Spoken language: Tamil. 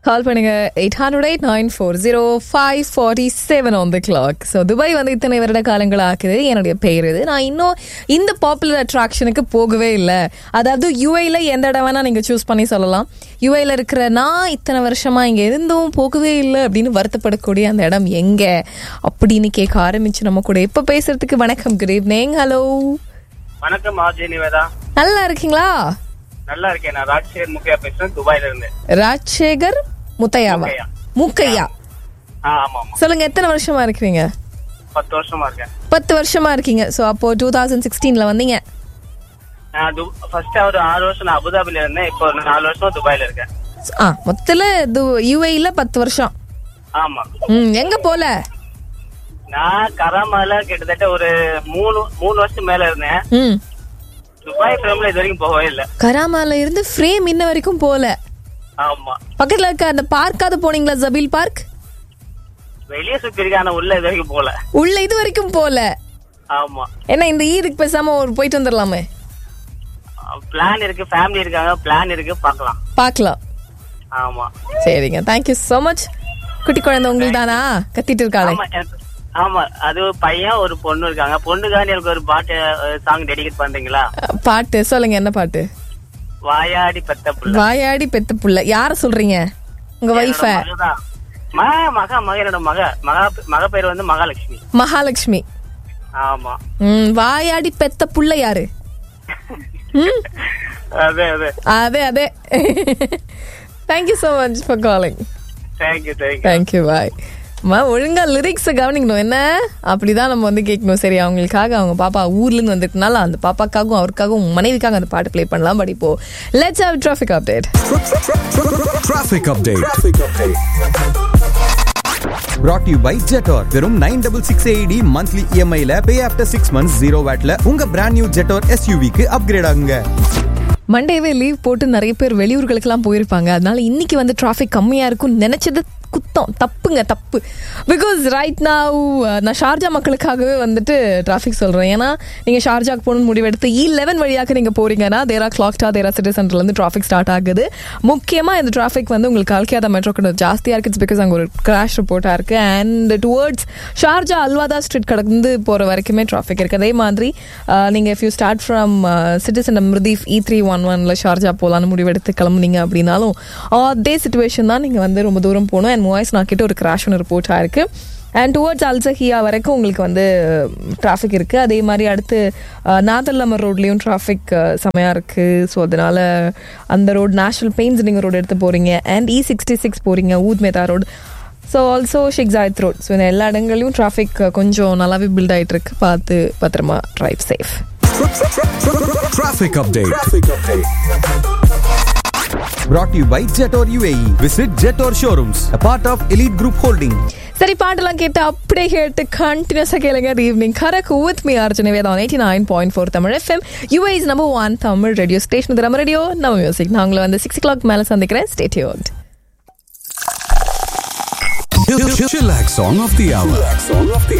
கால் பண்ணுங்க eight hundred eight nine four zero five forty seven on the clock so Dubai வந்து இத்தனை வருட காலங்கள் ஆக்குது என்னுடைய பேர் இது நான் இன்னும் இந்த பாப்புலர் அட்ராக்ஷனுக்கு போகவே இல்லை அதாவது யூஏல எந்த இடம் வேணா நீங்க சூஸ் பண்ணி சொல்லலாம் யூஏல இருக்கிற நான் இத்தனை வருஷமா இங்க இருந்தும் போகவே இல்லை அப்படின்னு வருத்தப்படக்கூடிய அந்த இடம் எங்க அப்படின்னு கேட்க ஆரம்பிச்சு நம்ம கூட இப்ப பேசுறதுக்கு வணக்கம் குட் ஈவினிங் ஹலோ வணக்கம் ஆர்ஜி நிவேதா நல்லா இருக்கீங்களா நல்லா இருக்கேன் நான் ராஜ்சேகர் முக்கியா பேசுறேன் துபாயில இருந்து ராஜசேகர் முத்தையாவா முக்கையா. முக்கையா ஆ ஆமா ஆமா சொல்லுங்க எத்தனை வருஷமா இருக்கிறீங்க பத்து வருஷமா இருக்கேன் பத்து வருஷமா இருக்கீங்க ஸோ அப்போ டூ தௌசண்ட் சிக்ஸ்டீன்ல வந்தீங்க நான் ஃபர்ஸ்ட் ஒரு ஆறு வருஷம் நான் அபுதாபில இருந்தேன் இப்போ ஒரு நாலு வருஷமா துபாயில இருக்கேன் ஆ மொத்தத்தில் யூஏல பத்து வருஷம் ஆமா ம் எங்க போல நான் கராமால கிட்டத்தட்ட ஒரு மூணு மூணு வருஷம் மேல இருந்தேன் ம் துபாய் ஃபிலிம்ல இது வரைக்கும் போகவே இல்லை கராமால இருந்து ஃப்ரேம் இன்ன வரைக்கும் போல ஆமா பக்கத்துல இருக்க அந்த பார்க்காவது போனீங்களா ஜபீல் பார்க் வெளியே சுத்தி இருக்கேன் ஆனா உள்ள இது வரைக்கும் போகல உள்ள இது வரைக்கும் போல ஆமா என்ன இந்த ஈதுக்கு பேசாம ஒரு போயிட்டு வந்துடலாமே பிளான் இருக்கு ஃபேமிலி இருக்காங்க பிளான் இருக்கு பார்க்கலாம் பார்க்கலாம் ஆமா சரிங்க தேங்க்யூ ஸோ மச் குட்டி குழந்தை உங்களுக்கு தானா கத்திட்டு இருக்காளே ஆமா எனக்கு- ஆமா அது ஒரு பையன் ஒரு பொண்ணு இருக்காங்க பொண்ணுக்காண்டி எனக்கு ஒரு பாட்டு சாங் டெடிகேட் பண்றீங்களா அஹ், பாட்டு சொல்லுங்க என்ன பாட்டு வாயாடி பெத்த புள்ள வாயாடி பெத்த புள்ள யார சொல்றீங்க உங்க வைஃப என்னோட மகதான். மக மக மக என்னோட மக மகா மக பேர் வந்து மகாலட்சுமி மகாலட்சுமி ஆமா ம் வாயாடி பெத்த புள்ள யாரு ம் அதே அதே அதே அதே thank you so much for calling thank you thank you thank you bye அம்மா ஒழுங்கா லிரிக்ஸை கவனிக்கணும் என்ன அப்படிதான் நம்ம வந்து கேட்கணும் சரி அவங்களுக்காக அவங்க பாப்பா ஊர்லேருந்து வந்துட்டனால அந்த பாப்பாக்காகவும் அவருக்காகவும் மனைவிக்காக அந்த பாட்டு ப்ளே பண்ணலாம் பட் இப்போ let's have traffic update Traffic update. Brought to you by Jetor. வெறும் nine double six AED monthly இஎம்ஐல pay after six months zero வேட்ல உங்க பிராண்ட் நியூ ஜெட்டோர் எஸ்யூவிக்கு அப்கிரேட் ஆகுங்க மண்டேவே லீவ் போட்டு நிறைய பேர் வெளியூர்களுக்கெல்லாம் போயிருப்பாங்க அதனால இன்னைக்கு வந்து டிராஃபிக் கம்மியா இருக்கும் நினைச்சது குத்தம் தப்புங்க தப்பு பிகாஸ் ரைட் நான் நான் ஷார்ஜா மக்களுக்காகவே வந்துட்டு டிராஃபிக் சொல்றேன் ஏன்னா நீங்க ஷார்ஜாக்கு போகணும்னு முடிவெடுத்து இ லெவன் வழியாக நீங்க போறீங்கன்னா தேரா கிளாக்டா தேரா சிட்டி சென்டர்ல இருந்து டிராஃபிக் ஸ்டார்ட் ஆகுது முக்கியமா இந்த டிராஃபிக் வந்து உங்களுக்கு கல்கியாதா மெட்ரோ கொஞ்சம் ஜாஸ்தியா இருக்கு இட்ஸ் பிகாஸ் அங்க ஒரு கிராஷ் ரிப்போர்ட்டா இருக்கு and towards Sharjah Al Wahda street கடந்து போற வரைக்குமே டிராஃபிக் இருக்கு அதே மாதிரி அஹ், நீங்க if you start from city centre Mirdif E three one ஒன்ல ஷார்ஜா போகலான்னு முடிவெடுத்து கிளம்புனீங்க அப்படின்னாலும் அதே சுச்சுவேஷன் தான் நீங்க வந்து ரொம்ப தூரம் போகணும் அண்ட் மூவாய்ஸ் நான் கிட்ட ஒரு கிராஷ் ஒன்று ரிப்போர்ட் ஆயிருக்கு அண்ட் டுவர்ட்ஸ் அல்சஹியா வரைக்கும் உங்களுக்கு வந்து டிராஃபிக் இருக்கு அதே மாதிரி அடுத்து நாதல்லமர் ரோட்லேயும் டிராஃபிக் செமையாக இருக்கு ஸோ அதனால அந்த ரோடு நேஷனல் பெயின்ஸ் நீங்கள் ரோடு எடுத்து போறீங்க அண்ட் இ சிக்ஸ்டி சிக்ஸ் போறீங்க Oud Metha road so also Sheikh Zayed road so இந்த எல்லா இடங்களையும் டிராஃபிக் கொஞ்சம் நல்லாவே பில்ட் ஆயிட்டு இருக்கு பார்த்து பத்திரமா drive safe Traffic update. Brought to you by Jetor UAE. Visit Jetor showrooms, a part of Elite Group Holding. சரி பாட்டெல்லாம் கேட்டு அப்படியே கேட்டு கண்டினியூஸாக கேளுங்க evening karak with me Arjuna Vedam eighty nine point four Tamil FM UAE's number one Tamil radio station இது நம்ம ரேடியோ நம்ம மியூசிக் நான் உங்களை வந்து சிக்ஸ் ஓ கிளாக் மேலே சந்திக்கிறேன் ஸ்டேட்யூட் Chillax song of the hour.